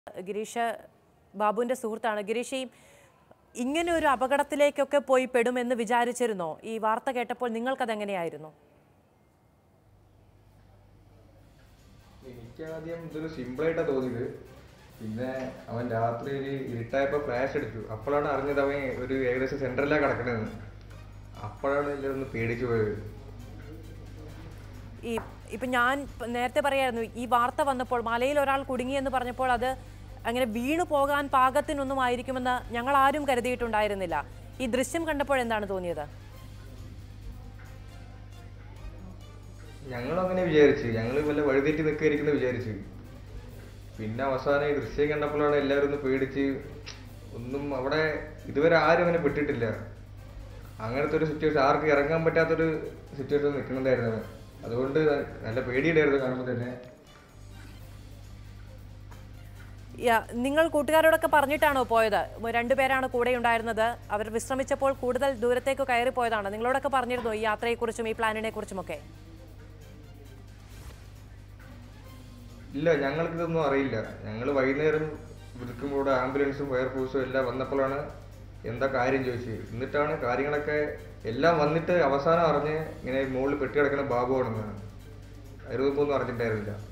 ഗിരീഷ് ബാബുവിന്റെ സുഹൃത്താണ് ഗിരീഷ് ഈ ഇങ്ങനെ ഒരു അപകടത്തിലേക്കൊക്കെ പോയി പെടുമെന്ന് വിചാരിച്ചിരുന്നോ ഈ വാർത്ത കേട്ടപ്പോൾ നിങ്ങൾക്കതെങ്ങനെയായിരുന്നു എനിക്ക് ആദ്യം ഇതൊരു സിമ്പിളായിട്ടാണ് തോന്നിയത് പിന്നെ അവൻ രാത്രി ഒരു ഇരുട്ടായപ്പോ ഫ്ലാഷ് അടിച്ചു അപ്പോഴാണ് അറിഞ്ഞത് അവൻ ഒരു ഏകദേശം സെന്ററിലാണ് കിടക്കണതെന്ന് അപ്പോഴാണ് എല്ലാവരും ഒന്ന് പേടിച്ചു പോയത് ഈ ഇപ്പം ഞാൻ പ- നേരത്തെ പറയായിരുന്നു ഈ വാർത്ത വന്നപ്പോൾ മലയിൽ ഒരാൾ കുടുങ്ങിയെന്ന് പറഞ്ഞപ്പോൾ അത് അങ്ങനെ വീണു പോകാൻ പാകത്തിനൊന്നും ആയിരിക്കുമെന്ന് ഞങ്ങൾ ആരും കരുതിയിട്ടുണ്ടായിരുന്നില്ല ഈ ദൃശ്യം കണ്ടപ്പോൾ എന്താണ് തോന്നിയത് ഞങ്ങളും അങ്ങനെ വിചാരിച്ചു ഞങ്ങൾ വല്ല വഴുതെറ്റി നിൽക്കായിരിക്കുന്നു വിചാരിച്ചു പിന്നെ അവസാനം ഈ ദൃശ്യം കണ്ടപ്പോഴാണ് എല്ലാവരും ഒന്ന് പേടിച്ച് ഒന്നും അവിടെ ഇതുവരെ ആരും അങ്ങനെ പെട്ടിട്ടില്ല അങ്ങനത്തെ ഒരു സിറ്റുവേഷൻ ആർക്കും ഇറങ്ങാൻ പറ്റാത്തൊരു സിറ്റുവേഷൻ നിൽക്കുന്നുണ്ടായിരുന്നു അവൻ. അതുകൊണ്ട് നല്ല പേടിയുണ്ടായിരുന്നു കാണുമ്പോൾ തന്നെ യാ, നിങ്ങൾ കൂട്ടുകാരോടൊക്കെ പറഞ്ഞിട്ടാണോ പോയത് മ- രണ്ടുപേരാണ് കൂടെ ഉണ്ടായിരുന്നത് അവർ വിശ്രമിച്ചപ്പോൾ കൂടുതൽ ദൂരത്തേക്ക് കയറി പോയതാണ് നിങ്ങളോടൊക്കെ പറഞ്ഞിരുന്നോ ഈ യാത്രയെക്കുറിച്ചും ഈ പ്ലാനിനെ കുറിച്ചുമൊക്കെ ഇല്ല ഞങ്ങൾക്ക് ഇതൊന്നും അറിയില്ല ഞങ്ങൾ വൈകുന്നേരം വിളിക്കുമ്പോൾ ഇവിടെ ആംബുലൻസും ഫയർഫോഴ്സും എല്ലാം വന്നപ്പോഴാണ് എന്താ കാര്യം ചോദിച്ചത് എന്നിട്ടാണ് കാര്യങ്ങളൊക്കെ എല്ലാം വന്നിട്ട് അവസാനം അറിഞ്ഞ് ഇങ്ങനെ മുകളിൽ പെട്ടി കിടക്കുന്ന ബാബു ആണെന്ന് അതിലൊന്നും അറിഞ്ഞിട്ടുണ്ടായിരുന്നില്ല